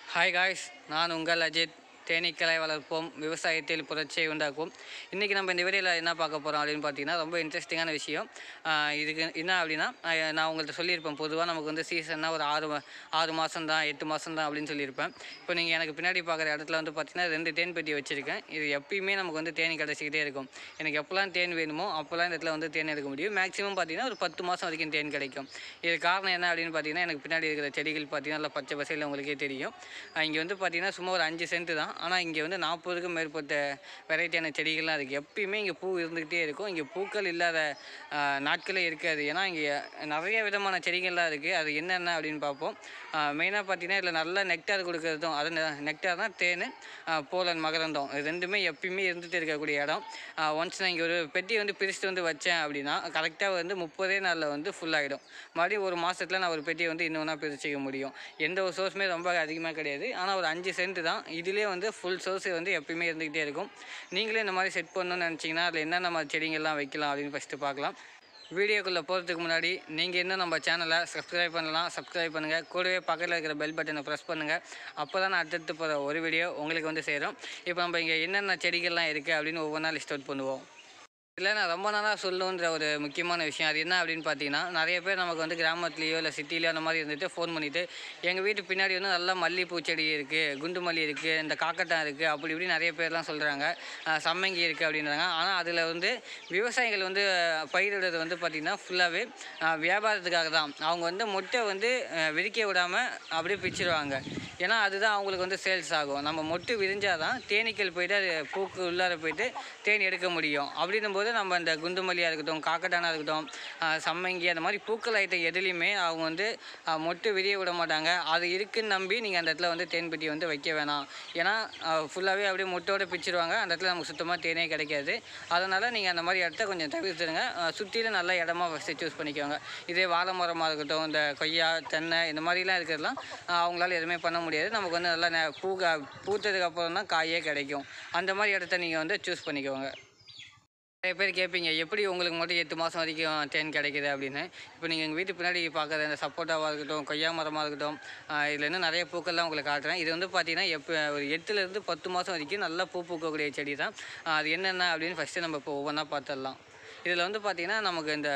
Hi guys நான் உங்கள் அஜித் தேனீக்களை வளர்ப்போம் விவசாயத்தில் புரட்சியை உண்டாக்குவோம் இன்றைக்கி நம்ம இந்த வீடியோவில் என்ன பார்க்க போகிறோம் அப்படின்னு பார்த்தீங்கன்னா ரொம்ப இன்ட்ரெஸ்டிங்கான விஷயம் ஆஹ் இதுக்கு என்ன அப்படின்னா ஆஹ் நான் உங்கள்கிட்ட சொல்லியிருப்பேன் பொதுவாக நமக்கு வந்து சீசன்னா ஒரு ஆறு மா- ஆறு மாதம் தான் எட்டு மாதம் தான் அப்படின்னு சொல்லியிருப்பேன் இப்போ நீங்கள் எனக்கு பின்னாடி பார்க்குற இடத்துல வந்து பார்த்தீங்கன்னா ரெண்டு தேன் பெட்டி வச்சுருக்கேன் இது எப்பயுமே நமக்கு வந்து தேனி கிடச்சிக்கிட்டே இருக்கும் எனக்கு எப்போல்லாம் தேன் வேணுமோ அப்போல்லாம் இந்த இடத்துல வந்து தேன் எடுக்க முடியும் மேக்ஸிமம் பார்த்தீங்கன்னா ஒரு பத்து மாதம் வரைக்கும் தேன் கிடைக்கும் இது காரணம் என்ன அப்படின்னு பார்த்தீங்கன்னா எனக்கு பின்னாடி இருக்கிற செடிகள் பார்த்தீங்கன்னா நல்லா பச்சை பசையில் உங்களுக்கே தெரியும் இங்கே வந்து பார்த்தீங்கன்னா சும்மா ஒரு அஞ்சு சென்ட் தான் ஆனால் இங்கே வந்து நாற்பதுக்கும் மேற்பட்ட வெரைட்டியான செடிகள்லாம் இருக்குது எப்பயுமே இங்கே பூ இருந்துக்கிட்டே இருக்கும் இங்கே பூக்கள் இல்லாத ஆஹ், நாட்களே இருக்காது ஏன்னா இங்கே நிறைய விதமான செடிகள்லாம் இருக்குது அது என்னென்ன அப்படின்னு பார்ப்போம் மெயினாக பார்த்தீங்கன்னா இதில் நல்ல நெக்டார் கொடுக்கறதும் அது நெக்டார் தான் தேன் ஆஹ், போலன் மகரந்தம் இது ரெண்டுமே எப்பயுமே இருந்துகிட்டு இருக்கக்கூடிய இடம் ஒன்ஸ் நான் இங்கே ஒரு பெட்டி வந்து பிரிச்சுட்டு வந்து வச்சேன் அப்படின்னா கரெக்டாக வந்து முப்பதே நாளில் வந்து ஃபுல் ஆகிடும் மறுபடியும் ஒரு மாதத்தில் நான் ஒரு பெட்டியை வந்து இன்னொன்றா பிரிச்சுக்க முடியும் எந்த ஒரு சோர்ஸுமே ரொம்ப அதிகமாக கிடையாது ஆனால் ஒரு அஞ்சு சென்ட் தான் இதுலேயே வந்து ஃபுல் சோர்ஸ் வந்து எப்பயுமே இருந்துக்கிட்டே இருக்கும் நீங்களே இந்த மாதிரி செட் பண்ணணும்னு நினச்சிங்கன்னா அதில் என்னென்ன மாதிரி செடிங்கள்லாம் வைக்கலாம் அப்படின்னு ஃபஸ்ட்டு பார்க்கலாம் வீடியோக்குள்ளே போகிறதுக்கு முன்னாடி நீங்கள் இன்னும் நம்ம சேனலை சப்ஸ்கிரைப் பண்ணலாம் சப்ஸ்கிரைப் பண்ணுங்கள் கூடவே பக்கத்தில் இருக்கிற பெல் பட்டனை ப்ரெஸ் பண்ணுங்கள் அப்போ தான் நான் அடுத்தடுத்து போகிற ஒரு வீடியோ உங்களுக்கு வந்து சேரும் இப்போ நம்ம இங்கே என்னென்ன செடிகள்லாம் இருக்குது அப்படின்னு ஒவ்வொன்றா லிஸ்ட் அவுட் பண்ணுவோம் இல்லை நான் ரொம்ப நாளாக சொல்லணுன்ற ஒரு முக்கியமான விஷயம் அது என்ன அப்படின்னு பார்த்தீங்கன்னா நிறைய பேர் நமக்கு வந்து கிராமத்துலேயோ இல்லை சிட்டிலேயோ அந்த மாதிரி இருந்துட்டு ஃபோன் பண்ணிவிட்டு எங்கள் வீட்டு பின்னாடி வந்து நல்லா மல்லிகைப்பூ செடி இருக்குது குண்டு மல்லி இருக்குது இந்த காக்கட்டான் இருக்குது அப்படி இப்படி நிறைய பேர்லாம் சொல்கிறாங்க சம்மங்கி இருக்குது அப்படின்றாங்க ஆனால் அதில் வந்து விவசாயிகள் வந்து அஹ், பயிரிடுறது வந்து பார்த்திங்கன்னா ஃபுல்லாகவே வியாபாரத்துக்காக தான் அவங்க வந்து மொட்டை வந்து அஹ், விரிக்க விடாமல் அப்படியே பிச்சிருவாங்க ஏன்னா அதுதான் அவங்களுக்கு வந்து சேல்ஸ் ஆகும் நம்ம மொட்டு விரிஞ்சால் தான் தேனீக்கள் போயிட்டு அது பூக்கு உள்ளார போயிட்டு தேன் எடுக்க முடியும் அப்படின்னும் போது நம்ம இந்த குண்டுமல்லியாக இருக்கட்டும் காக்கட்டானா இருக்கட்டும் ஆஹ் சம்மங்கி அந்த மாதிரி பூக்கள் ஐட்டம் எதுலேயுமே அவங்க வந்து ஆஹ் மொட்டு விரிய விட மாட்டாங்க அது இருக்குன்னு நம்பி நீங்கள் அந்த இடத்துல வந்து தேன் பெட்டி வந்து வைக்க வேணாம் ஏன்னா ஃபுல்லாகவே அப்படியே மொட்டோட பிச்சிருவாங்க அந்த இடத்துல நமக்கு சுத்தமாக தேனே கிடைக்காது அதனால் நீங்கள் அந்த மாதிரி இடத்த கொஞ்சம் தவிர்த்துடுங்க சுற்றிலும் நல்ல இடமா ஃபஸ்ட்டு சூஸ் பண்ணிக்கோங்க இதே வாழை மரமாக இருக்கட்டும் இந்த கொய்யா தென்னை இந்த மாதிரிலாம் இருக்கிறதுலாம் ஆஹ் அவங்களால எதுவுமே பண்ண முடியாது நமக்கு வந்து நல்லா நெ- பூ கா- பூத்ததுக்கு அப்புறம் தான் காயே கிடைக்கும் அந்த மாதிரி இடத்த நீங்கள் வந்து சூஸ் பண்ணிக்கோங்க நிறைய பேர் கேட்பீங்க எப்படி உங்களுக்கு மட்டும் எட்டு மாதம் வரைக்கும் தேன் கிடைக்குது அப்படின்னு இப்போ நீங்கள் எங்கள் வீட்டு பின்னாடி பார்க்குற இந்த சப்போட்டாவாக இருக்கட்டும் கொய்யா மரமாக இருக்கட்டும் ஆஹ் இதுல இன்னும் நிறைய பூக்கள்லாம் உங்களுக்கு காட்டுறேன் இது வந்து பார்த்தீங்கன்னா எப்போ ஒரு எட்டுலேருந்து பத்து மாதம் வரைக்கும் நல்லா பூ பூக்கக்கூடிய செடி தான் ஆஹ் அது என்னென்ன அப்படின்னு ஃபஸ்ட்டு நம்ம இப்போ ஒவ்வொன்றா பார்த்துடலாம் இதில் வந்து பார்த்திங்கன்னா நமக்கு இந்த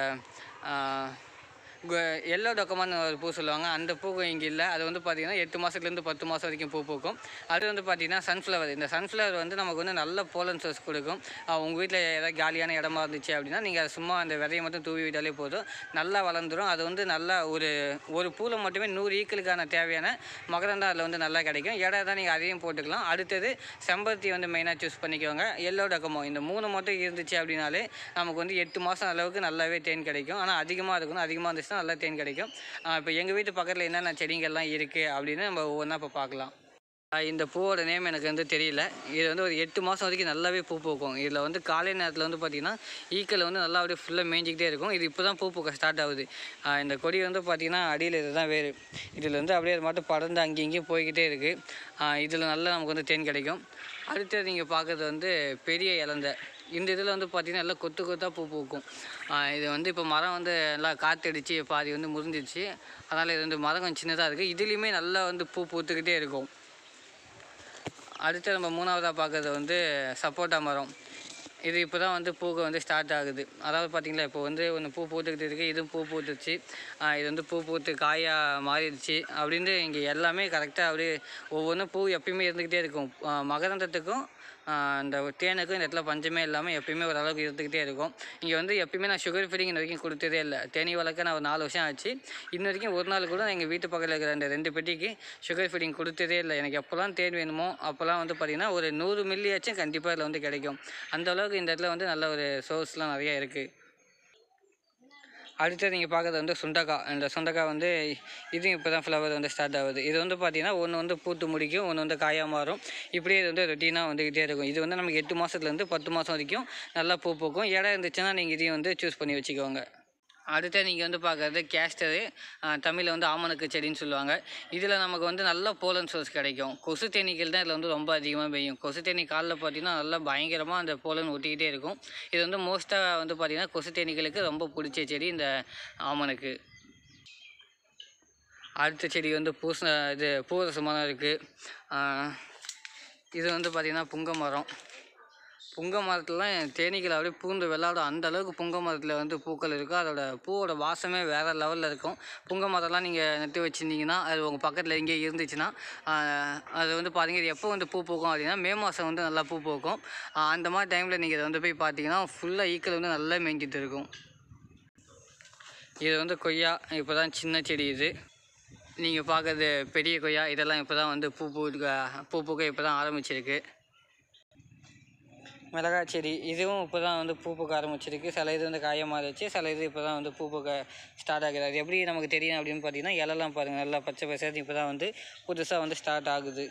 எல்லோ டொக்கமான்னு ஒரு பூ சொல்லுவாங்க அந்த பூ இங்கே இல்லை அது வந்து பார்த்திங்கன்னா எட்டு மாதத்துலேருந்து பத்து மாதம் வரைக்கும் பூ பூக்கும் அது வந்து பார்த்திங்கன்னா சன்ஃப்ளவர் இந்த சன்ஃப்ளவர் வந்து நமக்கு வந்து நல்ல போலன் சோர்ஸ் கொடுக்கும் உங்கள் வீட்டில் ஏதாவது காலியான இடமா இருந்துச்சு அப்படின்னா நீங்கள் சும்மா அந்த விதையை மட்டும் தூவி விட்டாலே போதும் நல்லா வளர்ந்துரும் அது வந்து நல்லா ஒரு ஒரு பூவில் மட்டுமே நூறு ஈக்களுக்கான தேவையான மகரந்தம் அதில் வந்து நல்லா கிடைக்கும் இடம் தான் நீங்கள் அதையும் போட்டுக்கலாம் அடுத்தது செம்பருத்தி வந்து மெயினாக சூஸ் பண்ணிக்கோங்க எல்லோ டக்கமோ இந்த மூணு மட்டும் இருந்துச்சு அப்படின்னாலே நமக்கு வந்து எட்டு மாதம் அளவுக்கு நல்லாவே தேன் கிடைக்கும் ஆனால் அதிகமாக இருக்கணும் அதிகமாக இருந்துச்சுன்னா நல்லா தேன் கிடைக்கும் இப்போ எங்கள் வீட்டு பக்கத்தில் என்னென்ன செடிங்கள்லாம் இருக்குது அப்படின்னு நம்ம ஒவ்வொன்றா இப்போ பார்க்கலாம் ஆஹ் இந்த பூவோட நேம் எனக்கு வந்து தெரியல இது வந்து ஒரு எட்டு மாதம் வரைக்கும் நல்லாவே பூ பூக்கும் இதில் வந்து காலை நேரத்தில் வந்து பார்த்திங்கன்னா ஈக்கள் வந்து நல்லா அப்படியே ஃபுல்லாக மேய்ஞ்சிக்கிட்டே இருக்கும் இது இப்போ தான் பூ பூக்க ஸ்டார்ட் ஆகுது ஆஹ் இந்த கொடி வந்து பார்த்திங்கன்னா அடியில் இதுதான் வேறு இதில் வந்து அப்படியே அது மட்டும் படர்ந்து அங்கேயும் இங்கேயும் போய்கிட்டே இருக்குது இதில் நல்லா நமக்கு வந்து தேன் கிடைக்கும் அடுத்தது நீங்கள் பார்க்குறது வந்து பெரிய இலந்தை இந்த இதில் வந்து பார்த்திங்கன்னா எல்லாம் கொத்து கொத்தாக பூ பூக்கும் ஆஹ் இது வந்து இப்போ மரம் வந்து நல்லா காற்றடிச்சு பாதி வந்து முறிஞ்சிடுச்சு அதனால் இது வந்து மரம் கொஞ்சம் சின்னதாக இருக்குது இதுலேயுமே நல்லா வந்து பூ பூத்துக்கிட்டே இருக்கும் அடுத்து நம்ம மூணாவதாக பார்க்குறது வந்து சப்போட்டா மரம் இது இப்போ தான் வந்து பூக்க வந்து ஸ்டார்ட் ஆகுது அதாவது பார்த்தீங்களா இப்போ வந்து ஒன்று பூ பூத்துக்கிட்டு இருக்குது இதுவும் பூ பூத்துச்சு ஆஹ் இது வந்து பூ பூத்து காயாக மாறிடுச்சு அப்படின்னு இங்கே எல்லாமே கரெக்டாக அப்படியே ஒவ்வொன்றும் பூ எப்பயுமே இருந்துக்கிட்டே இருக்கும் ஆஹ் மகரந்தத்துக்கும் ஆஹ் இந்த தேனுக்கும் இந்த இடத்துல பஞ்சமே இல்லாமல் எப்பயுமே ஓரளவுக்கு இருந்துக்கிட்டே இருக்கும் இங்கே வந்து எப்பயுமே நான் சுகர் ஃபீடிங் இன்ன வரைக்கும் கொடுத்ததே இல்லை தேனி வளர்க்க நான் ஒரு நாலு வருஷம் ஆச்சு இன்ன வரைக்கும் ஒரு நாள் கூட நான் எங்கள் வீட்டு பக்கத்தில் இருக்கிற அந்த ரெண்டு பெட்டிக்கு சுகர் ஃபீடிங் கொடுத்ததே இல்லை எனக்கு எப்போல்லாம் தேன் வேணுமோ அப்போல்லாம் வந்து பார்த்திங்கன்னா ஒரு நூறு மில்லியாச்சும் கண்டிப்பாக இதில் வந்து கிடைக்கும் அந்த அளவுக்கு இந்த இடத்துல வந்து நல்ல ஒரு சோர்ஸ்லாம் நிறையா இருக்குது அடுத்தது நீங்கள் பார்க்குறது வந்து சுண்டக்காய் இந்த சுண்டக்காய் வந்து இதுவும் இப்போ தான் ஃப்ளவர் வந்து ஸ்டார்ட் ஆகுது இது வந்து பார்த்தீங்கன்னா ஒன்று வந்து பூத்து முடிக்கும் ஒன்று வந்து காயாக மாறும் இப்படியே இது வந்து ரொட்டீனாக வந்துக்கிட்டே இருக்கும் இது வந்து நமக்கு எட்டு மாதத்துலேருந்து பத்து மாதம் வரைக்கும் நல்லா பூ பூக்கும் இடம் இருந்துச்சுன்னா நீங்கள் இதையும் வந்து சூஸ் பண்ணி வச்சுக்கோங்க அடுத்து நீங்கள் வந்து பார்க்குறது கேஸ்டரு தமிழில் வந்து ஆமணக்கு செடின்னு சொல்லுவாங்க இதில் நமக்கு வந்து நல்ல போலன் சோர்ஸ் கிடைக்கும் கொசு தேனீக்கள் தான் இதில் வந்து ரொம்ப அதிகமாக பெய்யும் கொசு தேனீ காலில் பார்த்தீங்கன்னா நல்லா பயங்கரமாக அந்த போலன் ஒட்டிக்கிட்டே இருக்கும் இது வந்து மோஸ்ட்டாக வந்து பார்த்திங்கன்னா கொசு தேனீக்களுக்கு ரொம்ப பிடிச்ச செடி இந்த ஆமணக்கு அடுத்த செடி வந்து பூச இது பூவரசு மரம் இருக்குது இது வந்து பார்த்திங்கன்னா புங்க மரம் புங்க மரத்துலலாம் தேனீக்கள் அப்படியே பூந்து விளாடும் அந்த அளவுக்கு புங்க மரத்தில் வந்து பூக்கள் இருக்கும் அதோட பூவோட வாசமே வேறு லெவலில் இருக்கும் புங்க மரம்லாம் நீங்கள் நட்டு வச்சுருந்தீங்கன்னா அது உங்கள் பக்கத்தில் எங்கேயே இருந்துச்சுன்னா ஆஹ், அது வந்து பாருங்க இது எப்போ வந்து பூ பூக்கும் அப்படின்னா மே மாதம் வந்து நல்லா பூ பூக்கும் ஆஹ், அந்த மாதிரி டைமில் நீங்கள் இதை வந்து போய் பார்த்தீங்கன்னா ஃபுல்லாக ஈக்கள் வந்து நல்லா மேய்ஞ்சிட்டு இருக்கும் இது வந்து கொய்யா இப்போ தான் சின்ன செடி இது நீங்கள் பார்க்குறது பெரிய கொய்யா இதெல்லாம் இப்போ தான் வந்து பூ பூ பூ பூக்க இப்போ தான் ஆரம்பிச்சிருக்கு மிளகாய் செடி இதுவும் இப்போ தான் வந்து பூ பூக்க ஆரம்பிச்சிருக்கு சில இது வந்து காய மாறிச்சு சில இது இப்போ தான் வந்து பூ பூக்க ஸ்டார்ட் ஆகுது அது எப்படி நமக்கு தெரியும் அப்படின்னு பார்த்தீங்கன்னா இலெல்லாம் பாருங்கள் நல்லா பச்சை பசேர்னு இப்போ தான் வந்து புதுசாக வந்து ஸ்டார்ட் ஆகுது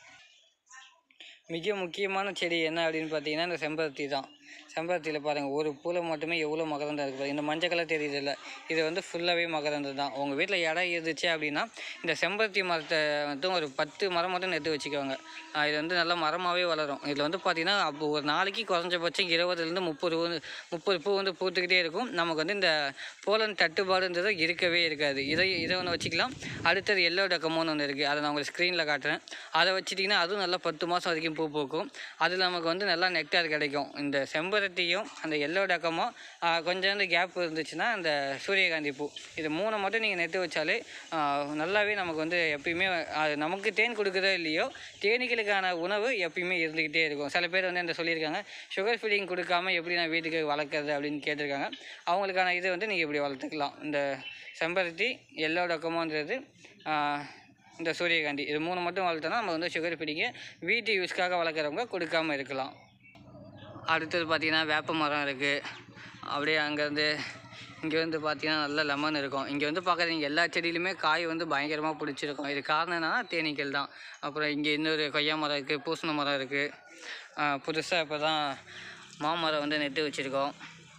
மிக முக்கியமான செடி என்ன அப்படின்னு பார்த்தீங்கன்னா இந்த செம்பருத்தி தான் செம்பருத்தியில் பாருங்கள் ஒரு பூவில் மட்டுமே எவ்வளோ மகரந்தம் இருக்குது பாருங்க. இந்த மஞ்சள் கலர் தெரியுது இல்லை இது வந்து ஃபுல்லாகவே மகரந்தம் தான் உங்கள் வீட்டில் இடம் இருந்துச்சு அப்படின்னா இந்த செம்பருத்தி மரத்தை மட்டும் ஒரு பத்து மரம் மட்டும் நட்டு வச்சுக்கோங்க ஆஹ் இது வந்து நல்லா மரமாகவே வளரும் இதில் வந்து பார்த்திங்கன்னா அப்போ ஒரு நாளைக்கு குறைஞ்சபட்சம் இருபதுலேருந்து முப்பது பூ வந்து முப்பது பூ வந்து பூத்துக்கிட்டே இருக்கும் நமக்கு வந்து இந்த போலன் தட்டுப்பாடுன்றது இருக்கவே இருக்காது இதை இதை ஒன்று வச்சுக்கலாம் அடுத்தது எல்லோ டக்கமோன்னு ஒன்று இருக்குது அதை நான் உங்களுக்கு ஸ்க்ரீனில் காட்டுறேன் அதை வச்சுட்டிங்கன்னா அதுவும் நல்லா பத்து மாதம் வரைக்கும் பூ பூக்கும் அது நமக்கு வந்து நல்லா நெக்டார் கிடைக்கும் இந்த செம்பருத்தியும் அந்த எல்லோ டக்கமும் ஆஹ், கொஞ்சோண்டு கேப் இருந்துச்சுன்னா அந்த சூரியகாந்தி பூ இது மூணை மட்டும் நீங்கள் நெட்டு வச்சாலே ஆஹ், நல்லாவே நமக்கு வந்து எப்பயுமே அது நமக்கு தேன் கொடுக்குதோ இல்லையோ தேனீக்களுக்கான உணவு எப்பயுமே இருந்துக்கிட்டே இருக்கும் சில பேர் வந்து என்ன சொல்லியிருக்காங்க சுகர் ஃபீடிங் கொடுக்காம எப்படி நான் வீட்டுக்கு வளர்க்குறது அப்படின்னு கேட்டிருக்காங்க அவங்களுக்கான இது வந்து நீங்கள் இப்படி வளர்த்துக்கலாம் இந்த செம்பருத்தி எல்லோ டக்கமோன்றது ஆஹ், இந்த சூரியகாந்தி இது மூணு மட்டும் வளர்த்தோன்னா நம்ம வந்து சுகர் ஃபீடிங்கை வீட்டு யூஸ்க்காக வளர்க்குறவங்க கொடுக்காம இருக்கலாம் அடுத்தது பார்த்திங்கன்னா வேப்ப மரம் இருக்குது அப்படியே அங்கேருந்து இங்கே வந்து பார்த்தீங்கன்னா நல்ல லெமன் இருக்கும் இங்கே வந்து பார்க்குறீங்க எல்லா செடியிலுமே காய் வந்து பயங்கரமாக பிடிச்சிருக்கும் இது காரணம் என்னன்னா தேனீக்கள் தான் அப்புறம் இங்கே இன்னொரு கொய்யா மரம் இருக்குது பூசண மரம் இருக்குது புதுசாக இப்போ தான் மாமரம் வந்து நெட்டு வச்சுருக்கோம்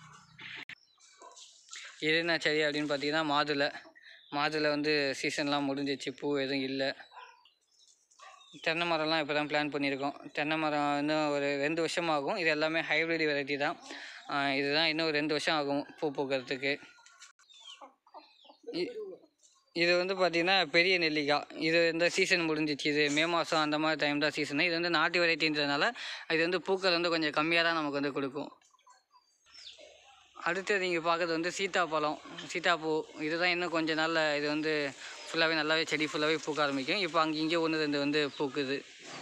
இது என்ன செடி அப்படின்னு பார்த்தீங்கன்னா மாதுளை மாதுளை வந்து சீசன்லாம் முடிஞ்சிச்சு பூ எதுவும் இல்லை தென்னை மரம்லாம் இப்போ தான் பிளான் பண்ணியிருக்கோம் தென்னை மரம் இன்னும் ஒரு ரெண்டு வருஷம் ஆகும் இது எல்லாமே ஹைப்ரிட் வெரைட்டி தான் ஆஹ் இதுதான் இன்னும் ஒரு ரெண்டு வருஷம் ஆகும் பூ பூக்கிறதுக்கு இ- இது வந்து பார்த்திங்கன்னா பெரிய நெல்லிக்காய் இது இந்த சீசன் முடிஞ்சிச்சு இது மே மாதம் அந்த மாதிரி டைம் தான் சீசனு இது வந்து நாட்டு வெரைட்டின்றதுனால இது வந்து பூக்கள் வந்து கொஞ்சம் கம்மியாக தான் நமக்கு வந்து கொடுக்கும் அடுத்து நீங்கள் பார்க்குறது வந்து சீத்தாப்பழம் சீத்தாப்பூ இதுதான் இன்னும் கொஞ்ச நாளில் இது வந்து ஃபுல்லாகவே நல்லாவே செடி ஃபுல்லாகவே பூக்க ஆரம்பிக்கும் இப்போ அங்கே இங்கே ஒன்று ரெண்டு வந்து பூக்குது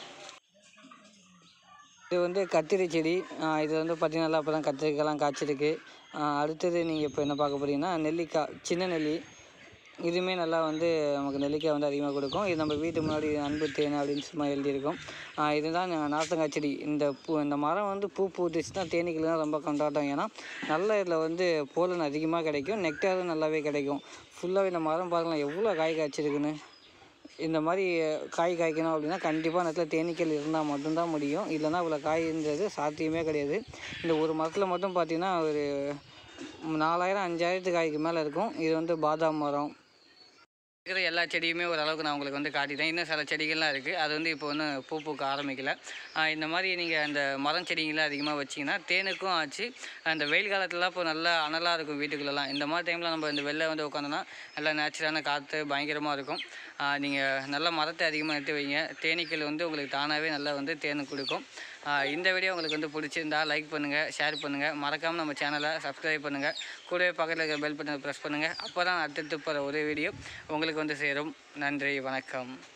இது வந்து கத்திரி செடி ஆஹ் இது வந்து பார்த்திங்கன்னா நல்லா இப்போ தான் கத்திரிக்காய்லாம் காய்ச்சிருக்கு ஆஹ் அடுத்தது நீங்கள் இப்போ என்ன பார்க்க போகிறீங்கன்னா நெல்லிக்காய் சின்ன நெல்லி இதுவுமே நல்லா வந்து நமக்கு நெல்லிக்காய் வந்து அதிகமாக கொடுக்கும் இது நம்ம வீட்டு முன்னாடி அன்பு தேன் அப்படின்னு சும்மா எழுதியிருக்கோம் ஆஹ் இதுதான் நா- நார்த்தங்காய் செடி இந்த பூ இந்த மரம் வந்து பூ பூத்துச்சுன்னா தேனீக்கள் தான் ரொம்ப கொண்டாட்டம் ஏன்னா நல்ல இதில் வந்து போலன் அதிகமாக கிடைக்கும் நெக்டாரும் நல்லாவே கிடைக்கும் ஃபுல்லாகவே இந்த மரம் பாருங்களேன் எவ்வளோ காய் காய்ச்சிருக்குன்னு இந்த மாதிரி காய் காய்க்கணும் அப்படின்னா கண்டிப்பாக நேரத்தில் தேனீக்கள் இருந்தால் மட்டும்தான் முடியும் இல்லைன்னா இவ்வளோ காய்ன்றது சாத்தியமே கிடையாது இந்த ஒரு மரத்தில் மட்டும் பார்த்தீங்கன்னா ஒரு நாலாயிரம் அஞ்சாயிரத்து காய்க்கு மேலே இருக்கும் இது வந்து பாதாம் மரம் இருக்கிற எல்லா செடியுமே ஓரளவுக்கு நான் உங்களுக்கு வந்து காட்டிட்டேன் இன்னும் சில செடிகள்லாம் இருக்குது அது வந்து இப்போ ஒன்றும் பூ பூக்க ஆரம்பிக்கல ஆஹ் இந்த மாதிரி நீங்கள் அந்த மரம் செடிங்களாம் அதிகமாக வச்சிங்கன்னா தேனுக்கும் ஆச்சு அந்த வெயில் காலத்துலலாம் இப்போ நல்லா அனலாக இருக்கும் வீட்டுக்குள்ளெல்லாம் இந்த மாதிரி டைமில் நம்ம இந்த வெளில வந்து உட்காந்தோன்னா நல்லா நேச்சுரலான காற்று பயங்கரமாக இருக்கும் நீங்கள் நல்ல மரத்தை அதிகமாக நட்டு வைங்க தேனீக்கள் வந்து உங்களுக்கு தானாகவே நல்லா வந்து தேன் கொடுக்கும் ஆஹ் இந்த வீடியோ உங்களுக்கு வந்து பிடிச்சிருந்தா லைக் பண்ணுங்கள் ஷேர் பண்ணுங்கள் மறக்காமல் நம்ம சேனலை சப்ஸ்கிரைப் பண்ணுங்கள் கூடவே பக்கத்தில் இருக்கிற பெல் பட்டனை ப்ரெஸ் பண்ணுங்கள் அப்போ தான் அடுத்தடுத்து போகிற ஒரு வீடியோ உங்களுக்கு வந்து சேரும் நன்றி வணக்கம்